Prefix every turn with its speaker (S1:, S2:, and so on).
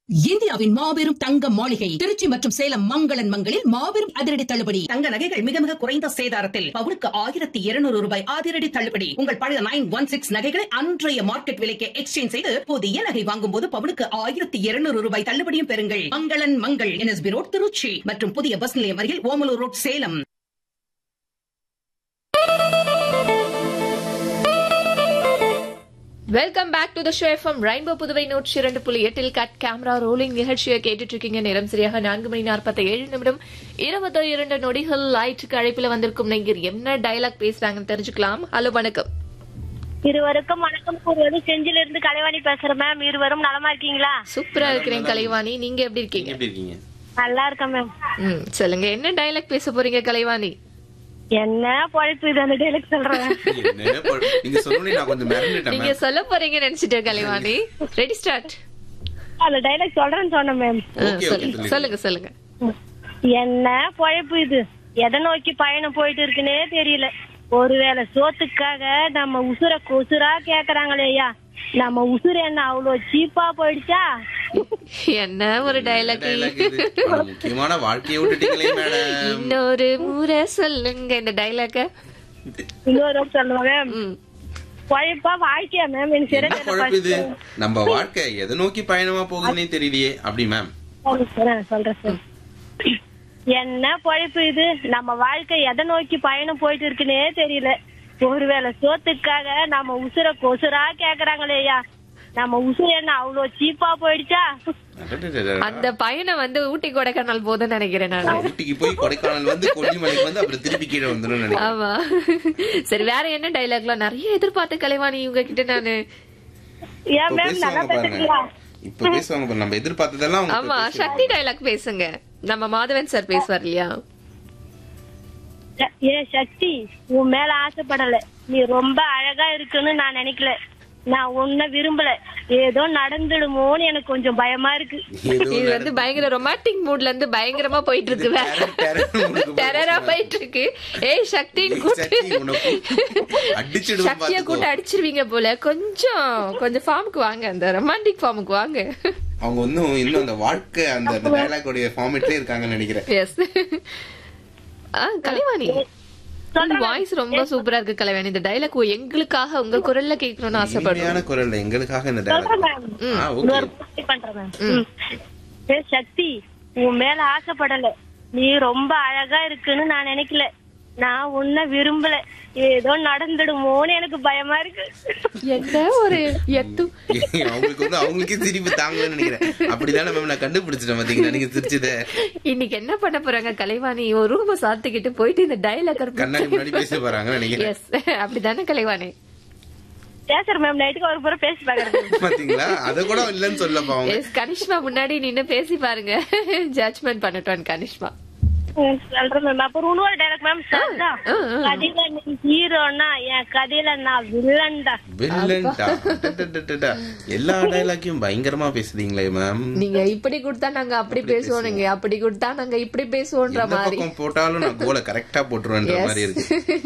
S1: இந்தியாவின் மாபெரும் தங்க மாளிகை திருச்சி மற்றும் சேலம் மங்களன் மங்களில் மாபெரும் அதிரடி தள்ளுபடி தங்க நகைகள் மிக மிக குறைந்த சேதாரத்தில் பவுனுக்கு ஆயிரத்தி இருநூறு ரூபாய் அதிரடி தள்ளுபடி உங்கள் பழைய நைன் ஒன் சிக்ஸ் நகைகளை அன்றைய மார்க்கெட் விலைக்கு எக்ஸ்சேஞ்ச் செய்து புதிய நகை வாங்கும் போது பவுனுக்கு ஆயிரத்தி இருநூறு ரூபாய் தள்ளுபடியும் பெறுங்கள் மங்களன் மங்கள் என்எஸ்பி ரோட் திருச்சி மற்றும் புதிய பஸ் நிலையம் அருகில் Omalur road Salem
S2: welcome back to the show FM rainbow Puduvai நூற்றி இரண்டு புள்ளி எட்டில் கட் கேமரா ரோலிங் நிகழ்ச்சியை கேட்டுட்டு இருக்கீங்க நேரம் சரியாக நான்கு மணி நாற்பத்தி ஏழு நிமிடம் இருபத்தி இரண்டு நொடிகள் லைட்டுக்கு அழைப்புல வந்திருக்கும் நீங்க என்ன டயலாக் பேசுறாங்கன்னு தெரிஞ்சுக்கலாம் ஹலோ வணக்கம்
S3: இருவருக்கும் வணக்கம் கூறுவது செஞ்சில இருந்து கலைவாணி பேசுறேன் மேம் இருவரும் நலமா இருக்கீங்களா
S2: சூப்பரா இருக்கிறேன் கலைவாணி நீங்க எப்படி இருக்கீங்க
S4: எப்படி இருக்கீங்க
S3: நல்லா இருக்கேன் மேம்
S2: ம் சொல்லுங்க என்ன டயலாக் பேச போறீங்க கலைவாணி
S3: என்ன பொழைப்பு இது அந்த டைலாக் சொல்றேன்
S4: என்ன ப- நீங்க சொன்னோடனே நான் கொஞ்சம் மிரண்டுட்டேன்
S2: நீங்க
S4: மேம்.
S2: சொல்ல போறீங்க நினைச்சிட்டேன் கலைவாணி ரெடி ஸ்டார்ட்
S3: அந்த டைலாக் சொல்றேன்னு சொன்னேன் மேம்
S4: Okay, okay,
S2: சொல்லுங்க சொல்லுங்க சொல்லுங்க
S3: என்ன பொழைப்பு இது எதை நோக்கி பயணம் போயிட்டு இருக்குன்னே தெரியல ஒருவேளை சோத்துக்காக நம்ம உசுர கொசுரா கேக்குறாங்களே ஐயா நம்ம உசுறு என்ன அவ்வளவு சீப்பா போயிடுச்சா
S2: என்ன ஒரு டயலாக்
S4: dialogue இது? ஒரு முக்கியமான வாழ்க்கையை விட்டுட்டீங்களே மேடம்
S2: இன்னொரு முறை சொல்லுங்க இந்த டயலாக்க
S3: இன்னொரு சொல்லுவேன் மேம்
S2: ம்
S3: பொழைப்பா வாழ்க்கையா மேம் எனக்கு
S4: என்ன
S3: சரியா
S4: குழப்பு இது
S3: தெரியல.
S4: நம்ம வாழ்க்கை எதை நோக்கி பயணமா போகுதுன்னே தெரியலையே அப்படி மேம்
S3: சொல்றேன் சொல்றேன் சார் என்ன பொழைப்பு இது நம்ம வாழ்க்கை எதை நோக்கி பயணம் போயிட்டு இருக்குன்னே தெரியல ஒருவேளை சோத்துக்காக நம்ம உசுர கொசுரா கேக்குறாங்களேயா நம்ம உசுறு என்ன அவ்வளவு சீப்பா போயிடுச்சா
S4: அடடடடட.
S2: அந்த பயணம் வந்து ஊட்டி கொடைக்கானல் போதும்னு நினைக்கிறேன் நான்
S4: ஊட்டிக்கு போய் கொடைக்கானல் வந்து கொல்லிமலைக்கு வந்து அப்புறம் திருப்பி கீழே வந்துடும் நினைக்கிறேன்
S2: ஆமா சரி வேற என்ன டைலாக்லாம் நிறைய எதிர்பார்த்த கலைவாணி இவங்க கிட்ட நானு
S3: ஏன்
S4: இப்ப
S3: மேம் நல்லா
S4: பேசுவாங்க பாருங்க
S3: பேசுறீங்களா
S4: இப்ப பேசுவாங்க பாருங்க நம்ம எதிர்பார்த்ததெல்லாம் அவங்க இப்ப
S2: ஆமா
S4: பேசுவாங்க.
S2: சக்தி டைலாக் பேசுங்க நம்ம மாதவன் சார் பேசுவார் இல்லையா
S3: ச- ஏ சக்தி உன் மேல ஆசைப்படல நீ ரொம்ப அழகா இருக்குன்னு நான் நினைக்கல நான் உன்னை விரும்பல ஏதோ நடந்துடுமோன்னு எனக்கு கொஞ்சம் பயமா இருக்கு
S4: ஏதோ
S2: இது வந்து பயங்கர ரொமான்டிக் மூட்ல இருந்து பயங்கரமா போயிட்டு இருக்கு வேற
S4: terror, terror உனக்கு
S2: டெரரா போயிட்டு இருக்கு ஏய் சக்தின்னு கூட்டு
S4: சக்தி உனக்கு அடிச்சிடுவோம்
S2: சக்திய
S4: பாத்துக்கோ.
S2: கூட்டு அடிச்சிருவீங்க போல கொஞ்சம் கொஞ்சம் ஃபார்முக்கு வாங்க அந்த ரொமான்டிக் ஃபார்முக்கு வாங்க
S4: அவங்க இன்னும் இன்னும் அந்த வாழ்க்கை அந்த டைலாக் உடைய ஃபார்மேட்லயே இருக்காங்கன்னு நினைக்கிறேன்
S2: எஸ் ஆ கலைவாணி வாய்ஸ் ரொம்ப சூப்பரா இருக்கு கலைவாணி இந்த டைலாக் எங்களுக்காக உங்க குரல்ல கேட்கணும்னு ஆசைப்படுறோம்
S4: இனிமையான குரல்ல எங்களுக்காக இந்த
S3: சொல்றேன்
S4: டைலாக்
S3: மேம்
S4: ஆ ஓகே
S3: இன்னொரு பூர்த்தி பண்றேன் மேம் ம். ஏ சக்தி உன் மேல ஆசைப்படல நீ ரொம்ப அழகா இருக்குன்னு நான் நினைக்கல நான் உன்னை விரும்பல ஏதோ நடந்துடுமோன்னு எனக்கு பயமா இருக்கு
S2: என்ன ஒரு எத்து
S4: அவங்களுக்கு வந்து அவங்களுக்கே சிரிப்பு தாங்கலன்னு நினைக்கிறேன் அப்படிதானே மேம் நான் கண்டுபிடிச்சிட்டேன் பாத்தீங்களா நீங்க சிரிச்சத
S2: இன்னைக்கு என்ன பண்ண போறாங்க கலைவாணி ஒரு ரூப சாத்திக்கிட்டு போயிட்டு இந்த டைலாக்
S4: கண்ணாடி முன்னாடி பேச போறாங்கன்னு நினைக்கிறேன்
S2: எஸ் அப்படிதானே கலைவாணி
S3: பேசுறேன் மேம் நைட்டுக்கு ஒரு புறம் பேசி பாக்குறேன்
S4: பாத்தீங்களா அத கூட இல்லன்னு சொல்லப்பா அவங்க
S2: எஸ் கனிஷ்மா முன்னாடி நின்னு பேசி பாருங்க ஜட்ஜ்மெண்ட் பண்ணட்டும் கனிஷ்மா
S3: சொல்றேன் மேம் அப்புறம் இன்னொரு டைலாக் மேம்
S2: ஆ, ஆ.
S3: கதையில நீ ஹீரோனா என் கதையில நான் வில்லன்டா
S4: வில்லன்டா அடடடடடா. எல்லா டைலாக்கையும் பயங்கரமா பேசுறீங்களே மேம்
S2: நீங்க இப்படி கொடுத்தா நாங்க அப்படி பேசுவோம் நீங்க அப்படி கொடுத்தா நாங்க இப்படி பேசுவோன்ற
S4: எந்த
S2: மாதிரி
S4: பக்கம் போட்டாலும் நான் கோலை கரெக்டா போட்டுருவேன்ற
S2: Yes.
S4: மாதிரி இருக்கு